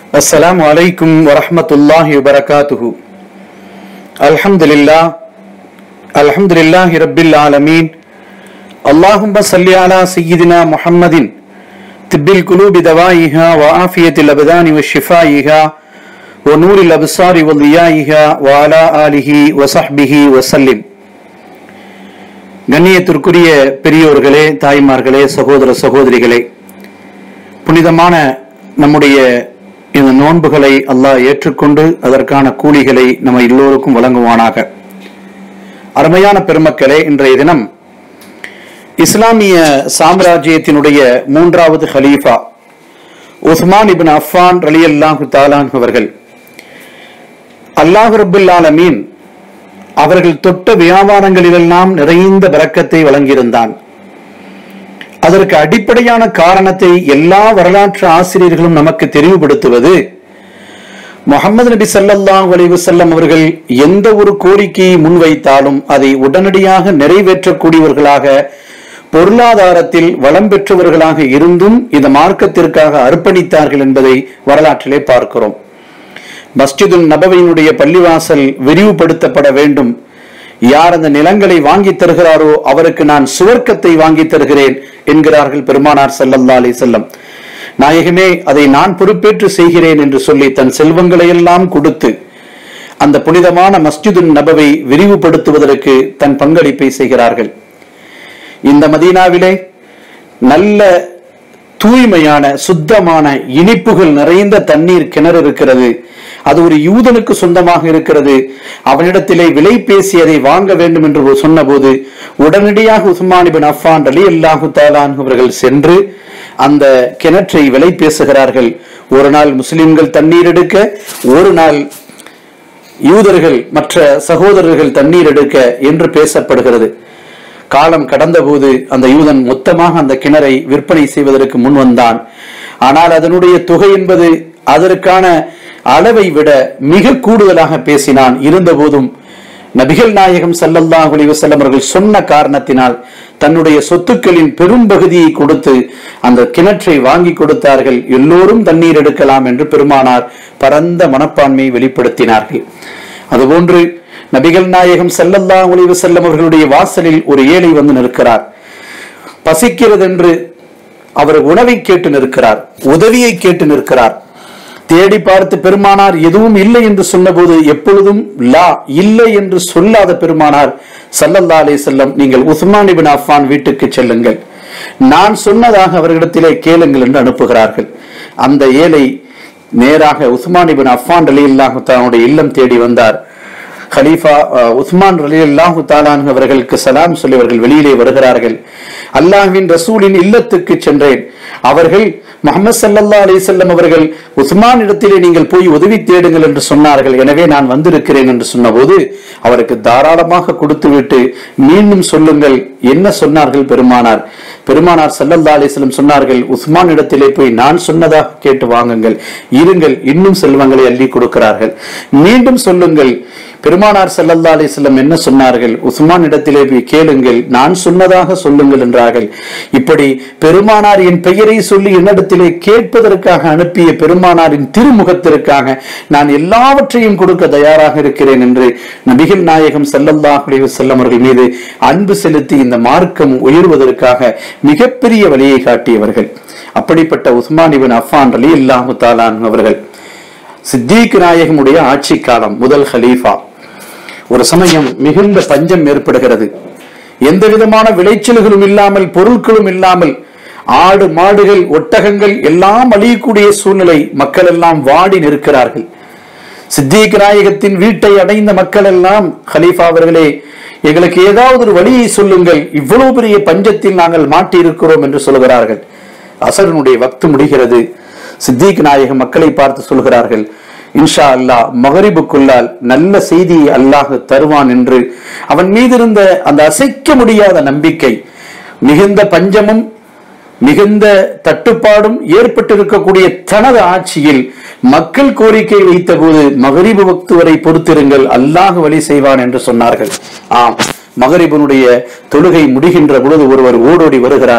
السلام عليكم ورحمة الله وبركاته الحمد لله الحمد لله رب العالمين اللهم صل على سيدنا محمد طب القلوب دوائها وعافية الأبدان وشفائها ونور الأبصار وضيائها وعلى آله وصحبه وسلم கண்ணியத்திற்குரிய பெரியோர்களே தாய்மார்களே சகோதர சகோதரிகளே புனிதமான நம்முடைய இந்த நோன்புகளை அல்லாஹ் ஏற்றுக்கொண்டு அதற்கான கூலிகளை நம்ம எல்லோருக்கும் வழங்குவானாக அருமையான பெருமக்களே இன்றைய தினம் இஸ்லாமிய சாம்ராஜ்யத்தினுடைய மூன்றாவது ஹலீஃபா உஸ்மான் இபின் அஃபான் ரலி அல்லாஹு தாலான் அவர்கள் அல்லாஹ் ரபுல் ஆலமீன் அவர்கள் தொட்ட வியாபாரங்களிலெல்லாம் நிறைந்த விளக்கத்தை வழங்கியிருந்தான் அதற்கு அடிப்படையான காரணத்தை எல்லா வரலாற்று ஆசிரியர்களும் நமக்கு தெளிவுபடுத்துவது முகமது நபி ஸல்லல்லாஹு அலைஹி வஸல்லம் அவர்கள் எந்த ஒரு கோரிக்கையை முன்வைத்தாலும் அதை உடனடியாக நிறைவேற்றக்கூடியவர்களாக பொருளாதாரத்தில் வளம் பெற்றவர்களாக இருந்தும் இந்த மார்க்கத்திற்காக அர்ப்பணித்தார்கள் என்பதை வரலாற்றிலே பார்க்கிறோம் மஸ்ஜிதுல் நபவியினுடைய பள்ளிவாசல் விரிவுபடுத்தப்பட வேண்டும் யார் அந்த நிலங்களை வாங்கி தருகிறாரோ அவருக்கு நான் சுவர்க்கத்தை வாங்கி தருகிறேன் என்கிறார்கள் பெருமானார் ஸல்லல்லாஹு அலைஹி செல்லம் நாயகமே அதை நான் பொறுப்பேற்று செய்கிறேன் என்று சொல்லி தன் செல்வங்களை எல்லாம் கொடுத்து அந்த புனிதமான மஸ்ஜிதுல் நபவை விரிவுபடுத்துவதற்கு தன் பங்களிப்பை செய்கிறார்கள் இந்த மதீனாவிலே நல்ல தூய்மையான சுத்தமான இனிப்புகள் நிறைந்த தண்ணீர் கிணறு இருக்கிறது அது ஒரு யூதனுக்கு சொந்தமாக இருக்கிறது அவனிடத்திலே விலை பேசி அதை வாங்க வேண்டும் என்று சொன்னபோது உடனடியாக உஸ்மான் பின் அஃபான் அலி அல்லாஹு தாலான் அவர்கள் சென்று அந்த கிணற்றை விலை பேசுகிறார்கள் ஒரு நாள் முஸ்லிம்கள் தண்ணீர் எடுக்க ஒரு நாள் யூதர்கள் மற்ற சகோதரர்கள் தண்ணீர் எடுக்க என்று பேசப்படுகிறது காலம் கடந்தபோது அந்த யூதன் மொத்தமாக அந்த கிணறை விற்பனை செய்வதற்கு முன் வந்தான் ஆனால் அதனுடைய தொகை என்பது அதற்கான அளவை விட மிக கூடுதலாக பேசினான் இருந்தபோதும் நபிகள் நாயகம் சல்லல்லாஹு அலைஹி வஸல்லம் அவர்கள் சொன்ன காரணத்தினால் தன்னுடைய சொத்துக்களின் பெரும் பகுதியை கொடுத்து அந்த கிணற்றை வாங்கி கொடுத்தார்கள் எல்லோரும் தண்ணீர் எடுக்கலாம் என்று பெருமானார் பரந்த மனப்பான்மையை வெளிப்படுத்தினார்கள் அதுபோன்று நபிகள் நாயகம் ஸல்லல்லாஹு அலைஹி வஸல்லம் அவர்களுடைய வாசலில் ஒரு ஏழை வந்து நிற்கிறார் பசிக்கிறது என்று அவர் உணவை கேட்டு நிற்கிறார் உதவியை கேட்டு நிற்கிறார் தேடி பார்த்து பெருமானார் எதுவும் இல்லை என்று சொன்னபோது எப்பொழுதும் லா இல்லை என்று சொல்லாத பெருமானார் சல்லல்லா அலே செல்லம் நீங்கள் உஸ்மான் இபின் அஃபான் வீட்டுக்கு செல்லுங்கள் நான் சொன்னதாக அவர்களிடத்திலே கேளுங்கள் என்று அனுப்புகிறார்கள் அந்த ஏழை நேராக உஸ்மான் இபின் அஃபான் அலி அல்லாஹு தன்னுடைய இல்லம் தேடி வந்தார் ஹலீஃபா உஸ்மான் அலி அல்லாஹு தாலான் அவர்களுக்கு சலாம் சொல்லி அவர்கள் வெளியிலே வருகிறார்கள் அல்லாஹ்வின் ரசூலின் இல்லத்துக்கு சென்றேன் அவர்கள் முகமது சல்லல்லா அலி செல்லம் அவர்கள் உஸ்மான் இடத்திலே நீங்கள் போய் உதவி தேடுங்கள் என்று சொன்னார்கள் எனவே நான் வந்திருக்கிறேன் என்று சொன்னபோது அவருக்கு தாராளமாக கொடுத்துவிட்டு மீண்டும் சொல்லுங்கள் என்ன சொன்னார்கள் பெருமானார் பெருமானார் சல்லல்லா அலிஸ்லம் சொன்னார்கள் உஸ்மான் இடத்திலே போய் நான் சொன்னதாக கேட்டு வாங்குங்கள் இருங்கள் இன்னும் செல்வங்களை அள்ளி கொடுக்கிறார்கள் மீண்டும் சொல்லுங்கள் பெருமானார் சல்லல்லா அலிஸ்லம் என்ன சொன்னார்கள் உஸ்மான் இடத்திலே போய் கேளுங்கள் நான் சொன்னதாக சொல்லுங்கள் என்றார்கள் இப்படி பெருமானார் என் பெயரை சொல்லி என்னிடத்திலே கேட்பதற்காக அனுப்பிய பெருமானாரின் திருமுகத்திற்காக நான் எல்லாவற்றையும் கொடுக்க தயாராக இருக்கிறேன் என்று நபிகள் நாயகம் சல்லல்லாஹ் அலைஹி செல்லம் அவர்கள் மீது அன்பு செலுத்தி இந்த மார்க்கம் உயர்வதற்காக மிகப்பெரிய வழியை காட்டியவர்கள் அப்படிப்பட்ட உஸ்மான் இபின் அஃபான் அலி அல்லாஹு தாலான் அவர்கள் சித்திக் நாயகமுடைய ஆட்சி காலம் முதல் ஹலீஃபா ஒரு சமயம் மிகுந்த பஞ்சம் ஏற்படுகிறது எந்த விதமான விளைச்சல்களும் இல்லாமல் பொருட்களும் இல்லாமல் ஆடு மாடுகள் ஒட்டகங்கள் எல்லாம் அழியக்கூடிய சூழ்நிலை மக்கள் எல்லாம் வாடி நிற்கிறார்கள் சித்திக் நாயகத்தின் வீட்டை அடைந்த மக்கள் எல்லாம் ஹலீஃபா அவர்களே எங்களுக்கு ஏதாவது ஒரு வழியை சொல்லுங்கள் இவ்வளவு பெரிய பஞ்சத்தில் நாங்கள் மாட்டி இருக்கிறோம் என்று சொல்கிறார்கள் அசரனுடைய வக்து முடிகிறது சித்திக் நாயகம் மக்களை பார்த்து சொல்கிறார்கள் இன்ஷா அல்லாஹ் மகரிபுக்குள்ளால் நல்ல செய்தியை அல்லாஹ் தருவான் என்று அவன் மீது இருந்த அந்த அசைக்க முடியாத நம்பிக்கை மிகுந்த பஞ்சமும் மிகுந்த தட்டுப்பாடும் ஏற்பட்டிருக்கக்கூடிய தனது ஆட்சியில் மக்கள் கோரிக்கை வைத்தபோது மகரிபு வக்து வரை பொறுத்திருங்கள் அல்லாஹ் வழி செய்வான் என்று சொன்னார்கள் ஆம் மகரிபனுடைய தொழுகை முடிகின்ற பொழுது ஒருவர் ஓடோடி வருகிறார்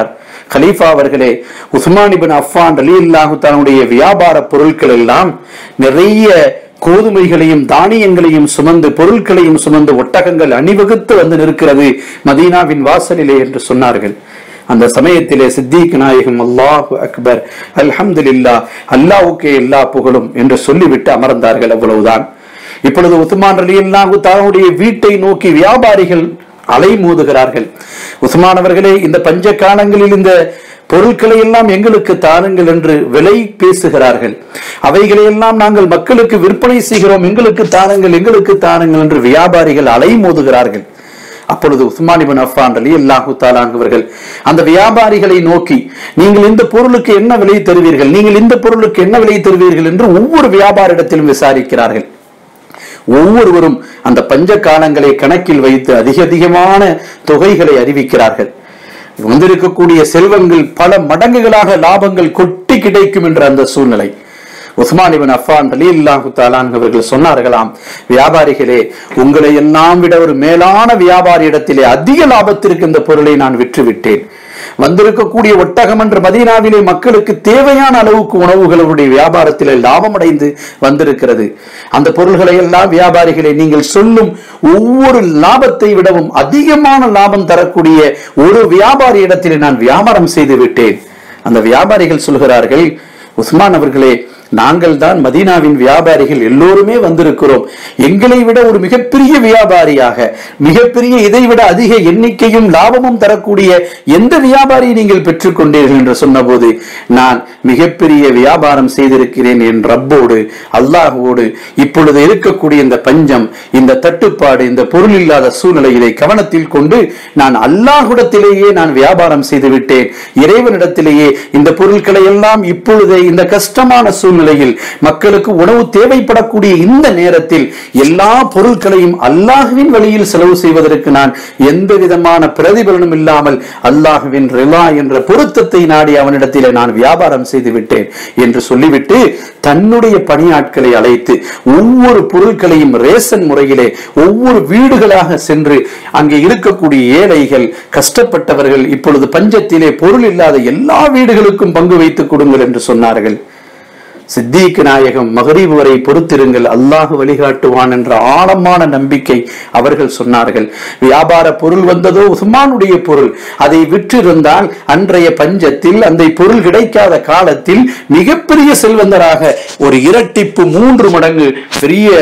கலீஃபா அவர்களே உஸ்மான் இபின் அஃபான் அலி அல்லாஹு தன்னுடைய வியாபார பொருட்கள் எல்லாம் நிறைய கோதுமைகளையும் தானியங்களையும் சுமந்து பொருட்களையும் சுமந்து ஒட்டகங்கள் அணிவகுத்து வந்து நிற்கிறது மதீனாவின் வாசலிலே என்று சொன்னார்கள் அந்த சமயத்திலே சித்திக் நாயகம் அல்லாஹு அக்பர் அல்ஹம்துலில்லா அல்லாஹ்வுக்கே எல்லா புகழும் என்று சொல்லிவிட்டு அமர்ந்தார்கள் அவ்வளவுதான் இப்பொழுது உஸ்மான் அலி அல்லாஹு தன்னுடைய வீட்டை நோக்கி வியாபாரிகள் அலைமோதுகிறார்கள் உஸ்மான் அவர்களே இந்த பஞ்ச காலங்களில் இந்த பொருட்களை எல்லாம் எங்களுக்கு தாருங்கள் என்று விலை பேசுகிறார்கள் அவைகளை எல்லாம் நாங்கள் மக்களுக்கு விற்பனை செய்கிறோம் எங்களுக்கு தாருங்கள் எங்களுக்கு தாருங்கள் என்று வியாபாரிகள் அலைமோதுகிறார்கள் அப்பொழுது உஸ்மான் இபின் அஃபான் அலி அல்லாஹு தாலாங்குவர்கள் அந்த வியாபாரிகளை நோக்கி நீங்கள் இந்த பொருளுக்கு என்ன விலை தருவீர்கள் நீங்கள் இந்த பொருளுக்கு என்ன விலை தருவீர்கள் என்று ஒவ்வொரு வியாபாரிடத்திலும் விசாரிக்கிறார்கள் ஒவ்வொருவரும் அந்த பஞ்ச காலங்களை கணக்கில் வைத்து அதிக அதிகமான தொகைகளை அறிவிக்கிறார்கள் வந்திருக்கக்கூடிய செல்வங்கள் பல மடங்குகளாக லாபங்கள் கொட்டி கிடைக்கும் என்ற அந்த சூழ்நிலை உஸ்மான் இபின் அஃபான் அலி அல்லாஹு தாலான் அவர்கள் சொன்னார்களாம் வியாபாரிகளே உங்களை எல்லாம் விட ஒரு மேலான வியாபாரி இடத்திலே அதிக லாபத்திற்கு இந்த பொருளை நான் விற்று விட்டேன் வந்திருக்கக்கூடிய ஒட்டகம் என்ற மதீனாவிலே மக்களுக்கு தேவையான அளவுக்கு உணவுகளுடைய வியாபாரத்திலே லாபம் அடைந்து வந்திருக்கிறது அந்த பொருள்களை எல்லாம் வியாபாரிகளை நீங்கள் சொல்லும் ஒவ்வொரு லாபத்தை விடவும் அதிகமான லாபம் தரக்கூடிய ஒரு வியாபாரி இடத்திலே நான் வியாபாரம் செய்து விட்டேன் அந்த வியாபாரிகள் சொல்கிறார்கள் உஸ்மான் அவர்களே நாங்கள் தான் மதீனாவின் வியாபாரிகள் எல்லோருமே வந்திருக்கிறோம் எங்களை விட ஒரு மிகப்பெரிய வியாபாரியாக மிகப்பெரிய இதை விட அதிக எண்ணிக்கையும் லாபமும் தரக்கூடிய எந்த வியாபாரியை நீங்கள் பெற்றுக்கொண்டீர்கள் என்று சொன்னபோது நான் மிகப்பெரிய வியாபாரம் செய்திருக்கிறேன் என் ரப்போடு அல்லாஹோடு இப்பொழுது இருக்கக்கூடிய இந்த பஞ்சம் இந்த தட்டுப்பாடு இந்த பொருள் இல்லாத சூழ்நிலையை கவனத்தில் கொண்டு நான் அல்லாஹுடத்திலேயே நான் வியாபாரம் செய்து விட்டேன் இறைவனிடத்திலேயே இந்த பொருட்களை எல்லாம் இப்பொழுதே இந்த கஷ்டமான சூழ்நிலையில் மக்களுக்கு உணவு தேவைப்படக்கூடிய இந்த நேரத்தில் எல்லா பொருட்களையும் அல்லாஹுவின் வழியில் செலவு செய்வதற்கு நான் எந்த விதமான பிரதிபலனும் இல்லாமல் அல்லாஹுவின் ரிலா என்ற பொருத்தத்தை நாடி அவனிடத்திலே நான் வியாபாரம் செய்து விட்டேன் என்று சொல்லிவிட்டு தன்னுடைய பணியாட்களை அழைத்து ஒவ்வொரு பொருட்களையும் ரேசன் முறையிலே ஒவ்வொரு வீடுகளாக சென்று அங்கே இருக்கக்கூடிய ஏழைகள் கஷ்டப்பட்டவர்கள் இப்பொழுது பஞ்சத்திலே பொருள் இல்லாத எல்லா வீடுகளுக்கும் பங்கு வைத்துக் கொடுங்கள் என்று சொன்னார்கள் சித்திக் நாயகம் மகரீப் வரை பொறுத்திருங்கள் அல்லாஹ் வழிகாட்டுவான் என்ற ஆழமான நம்பிக்கை அவர்கள் சொன்னார்கள் வியாபார பொருள் வந்ததோ உஸ்மானுடைய பொருள் அதை விற்றிருந்தால் அன்றைய பஞ்சத்தில் அந்த பொருள் கிடைக்காத காலத்தில் மிகப்பெரிய செல்வந்தராக ஒரு இரட்டிப்பு மூன்று மடங்கு பெரிய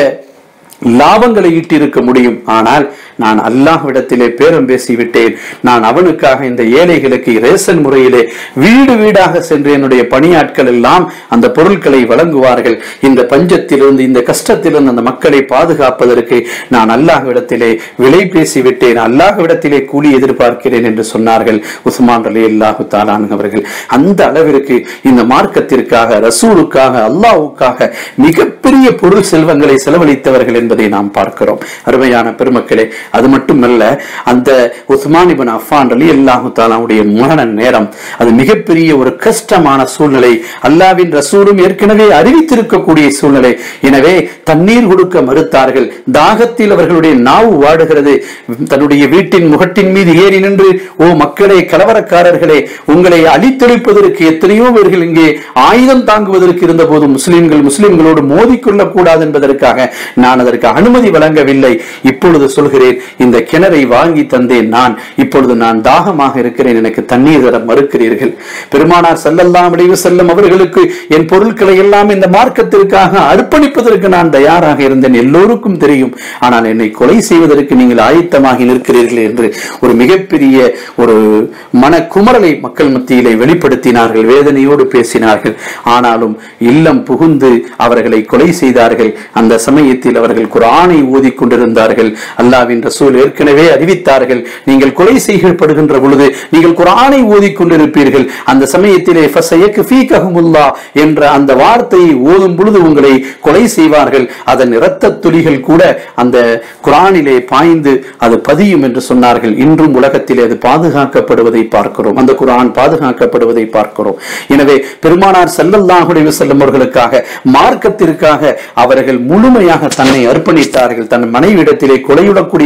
லாபங்களை ஈட்டிருக்க முடியும் ஆனால் நான் அல்லாஹ்விடத்திலே பேரம் பேசிவிட்டேன் நான் அவனுக்காக இந்த ஏழைகளுக்கு ரேசன் முறையிலே வீடு வீடாக சென்று என்னுடைய பணியாட்கள் எல்லாம் அந்த பொருட்களை வழங்குவார்கள் இந்த பஞ்சத்திலிருந்து இந்த கஷ்டத்திலிருந்து அந்த மக்களை பாதுகாப்பதற்கு நான் அல்லாஹ்விடத்திலே விலை பேசிவிட்டேன் அல்லாஹ்விடத்திலே கூலி எதிர்பார்க்கிறேன் என்று சொன்னார்கள் உஸ்மான் அலி அல்லாஹு தாலான் அவர்கள் அந்த அளவிற்கு இந்த மார்க்கத்திற்காக ரசூலுக்காக அல்லாஹ்வுக்காக மிகப்பெரிய பொருள் செல்வங்களை செலவழித்தவர்கள் என்பதை நாம் பார்க்கிறோம் அருமையான பெருமக்களே அது மட்டுமல்ல அந்த உஸ்மான் இபின் அஃபான் அலி அல்லாஹு தாலாவுடைய மரண நேரம் அது மிகப்பெரிய ஒரு கஷ்டமான சூழ்நிலை அல்லாவின் ரசூலும் ஏற்கனவே அறிவித்திருக்கக்கூடிய சூழ்நிலை எனவே தண்ணீர் கொடுக்க மறுத்தார்கள் தாகத்தில் அவர்களுடைய நாவு வாடுகிறது தன்னுடைய வீட்டின் முகட்டின் மீது ஏறி நின்று ஓ மக்களே கலவரக்காரர்களே உங்களை அழித்தொழிப்பதற்கு எத்தனையோ பேர்கள் இங்கே ஆயுதம் தாங்குவதற்கு இருந்த போது முஸ்லிம்கள் முஸ்லிம்களோடு மோதிக்கொள்ளக் கூடாது என்பதற்காக நான் அதற்கு அனுமதி வழங்கவில்லை இப்பொழுது சொல்கிறேன் இந்த கிணறை வாங்கி தந்தேன் நான் இப்பொழுது நான் தாகமாக இருக்கிறேன் எனக்கு தண்ணீர் தர மறுக்கிறீர்கள் பெருமானார் செல்லல்லாம் விளைவு செல்லும் அவர்களுக்கு என் பொருட்களை எல்லாம் இந்த மார்க்கத்திற்காக அர்ப்பணிப்பதற்கு நான் தயாராக இருந்தேன் எல்லோருக்கும் தெரியும் ஆனால் என்னை கொலை செய்வதற்கு நீங்கள் ஆயத்தமாகி நிற்கிறீர்கள் என்று ஒரு மிகப்பெரிய ஒரு மனக்குமரலை மக்கள் மத்தியிலே வெளிப்படுத்தினார்கள் வேதனையோடு பேசினார்கள் ஆனாலும் இல்லம் புகுந்து அவர்களை கொலை செய்தார்கள் அந்த சமயத்தில் அவர்கள் குரானை ஓதிக் கொண்டிருந்தார்கள் அல்லாவின் ரசூல் ஏற்கனவே அறிவித்தார்கள் நீங்கள் கொலை செய்யப்படுகின்ற பொழுது நீங்கள் குரானை ஓதிக் கொண்டிருப்பீர்கள் அந்த சமயத்திலே ஃபசயக்கு ஃபீகஹுமுல்லா என்ற அந்த வார்த்தையை ஓதும் பொழுது உங்களை கொலை செய்வார்கள் அதன் இரத்த துளிகள் கூட அந்த குரானிலே பாய்ந்து அது பதியும் என்று சொன்னார்கள் இன்றும் உலகத்திலே அது பாதுகாக்கப்படுவதை பார்க்கிறோம் அந்த குரான் பாதுகாக்கப்படுவதை பார்க்கிறோம் எனவே பெருமானார் ஸல்லல்லாஹு அலைஹி வஸல்லம் அவர்களுக்காக மார்க்கத்திற்காக அவர்கள் முழுமையாக தன்னை அர்ப்பணித்தார்கள் தன் மனைவிடத்திலே கொலையுடக்கூடிய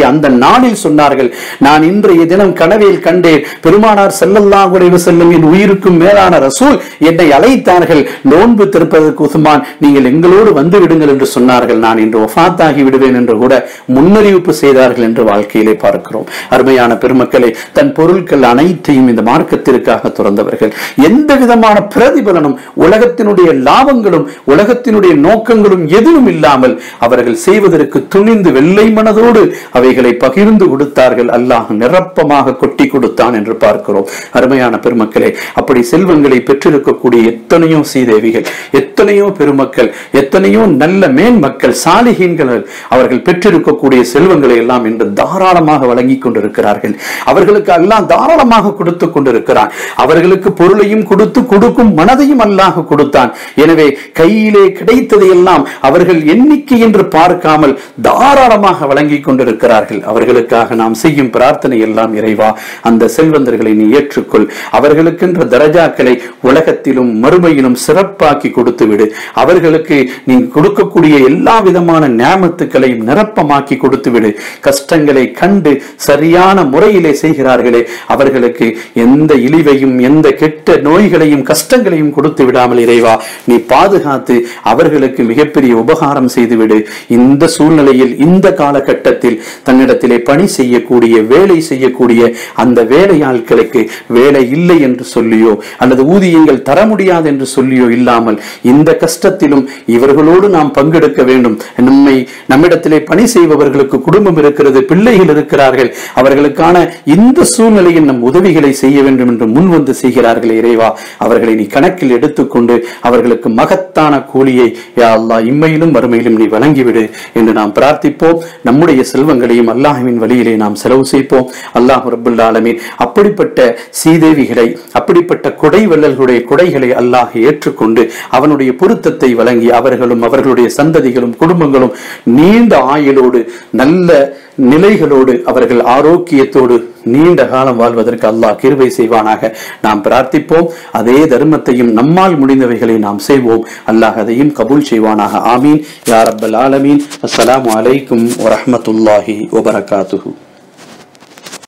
செய்யக்கூடிய அந்த நாளில் சொன்னார்கள் நான் இன்றைய தினம் கனவில் கண்டேன் பெருமானார் ஸல்லல்லாஹு அலைஹி வஸல்லம் என் உயிருக்கும் மேலான ரசூல் என்னை அழைத்தார்கள் நோன்பு திறப்பதற்கு உஸ்மான் நீங்கள் எங்களோடு வந்து விடுங்கள் என்று சொன்னார்கள் நான் இன்று ஒஃபாத்தாகி விடுவேன் என்று கூட முன்னறிவிப்பு செய்தார்கள் என்று வாழ்க்கையிலே பார்க்கிறோம் அருமையான பெருமக்களை தன் பொருட்கள் அனைத்தையும் இந்த மார்க்கத்திற்காக துறந்தவர்கள் எந்த விதமான பிரதிபலனும் உலகத்தினுடைய லாபங்களும் உலகத்தினுடைய நோக்கங்களும் எதுவும் இல்லாமல் அவர்கள் செய்வதற்கு துணிந்து வெள்ளை மனதோடு அவைகளை பகிர்ந்து கொடுத்தார்கள் அல்லாஹ் நிரப்பமாக கொட்டி கொடுத்தான் என்று பார்க்கிறோம் அருமையான பெருமக்களே அப்படி செல்வங்களை பெற்றிருக்கக்கூடிய எத்தனையோ சீதேவிகள் எத்தனையோ பெருமக்கள் எத்தனையோ நல்ல மேன் மக்கள் சாலிகீன்கள் அவர்கள் பெற்றிருக்கக்கூடிய செல்வங்களை எல்லாம் இன்று தாராளமாக வழங்கி கொண்டிருக்கிறார்கள் அவர்களுக்கு அல்லாஹ் தாராளமாக கொடுத்து கொண்டிருக்கிறான் அவர்களுக்கு பொருளையும் கொடுத்து கொடுக்கும் மனதையும் அல்லாஹ் கொடுத்தான் எனவே கையிலே கிடைத்ததை எல்லாம் அவர்கள் எண்ணிக்கை என்று பார்க்காமல் தாராளமாக வழங்கி கொண்டிருக்கிறார்கள் அவர்களுக்காக நாம் செய்யும் பிரார்த்தனை எல்லாம் இறைவா அந்த செல்வந்தர்களை நீ ஏற்றுக்கொள் அவர்களுக்கென்ற தரஜாக்களை உலகத்திலும் மறுமையிலும் சிறப்பாக்கி கொடுத்து விடு அவர்களுக்கு நீ கொடுக்கக்கூடிய எல்லா விதமான ஞாபகத்துக்களையும் நிரப்பமாக்கி கொடுத்து விடு கஷ்டங்களை கண்டு சரியான முறையிலே செய்கிறார்களே அவர்களுக்கு எந்த இழிவையும் எந்த கெட்ட நோய்களையும் கஷ்டங்களையும் கொடுத்து விடாமல் இறைவா நீ பாதுகாத்து அவர்களுக்கு மிகப்பெரிய உபகாரம் செய்துவிடு இந்த சூழ்நிலையில் இந்த காலகட்டத்தில் தன்னிடத்திலே பணி செய்யக்கூடிய வேலை செய்யக்கூடிய அந்த வேலையாட்களுக்கு வேலை இல்லை என்று சொல்லியோ அல்லது ஊதியங்கள் தர முடியாது என்று சொல்லியோ இல்லாமல் இந்த கஷ்டத்திலும் இவர்களோடு நாம் பங்கெடுக்க வேண்டும் நம்மை நம்மிடத்திலே பணி செய்பவர்களுக்கு குடும்பம் இருக்கிறது பிள்ளைகள் இருக்கிறார்கள் அவர்களுக்கான இந்த சூழ்நிலையில் நம் உதவிகளை செய்ய வேண்டும் என்று முன் வந்து செய்கிறார்கள் இறைவா அவர்களை நீ கணக்கில் எடுத்துக்கொண்டு அவர்களுக்கு மகத்தான கூலியை யா அல்லாஹ் இம்மையிலும் மறுமையிலும் நீ வழங்கிவிடு என்று நாம் பிரார்த்திப்போம் நம்முடைய செல்வங்களையும் அல்லாஹ்வின் வழியிலே நாம் செலவு செய்ப்போம் அல்லாஹ் ரபுல் ஆலமீன் அப்படிப்பட்ட சீதேவிகளை அப்படிப்பட்ட கொடை வள்ளல்களுடைய கொடைகளை அல்லாஹ் ஏற்றுக்கொண்டு அவனுடைய பொருத்தத்தை வழங்கி அவர்களும் அவர்களுடைய சந்ததிகளும் குடும்பங்களும் நீண்ட ஆயுளோடு நல்ல நிலைகளோடு அவர்கள் ஆரோக்கியத்தோடு நீண்ட காலம் வாழ்வதற்கு அல்லாஹ் கிருபை செய்வானாக நாம் பிரார்த்திப்போம் அதே தர்மத்தையும் நம்மால் முடிந்தவைகளை நாம் செய்வோம் அல்லாஹ் அதையும் கபூல் செய்வானாக ஆமீன் யா ரப்பல் ஆலமீன் அஸ்ஸலாமு அலைக்கும் வரஹ்மத்துல்லாஹி வபரகாத்துஹு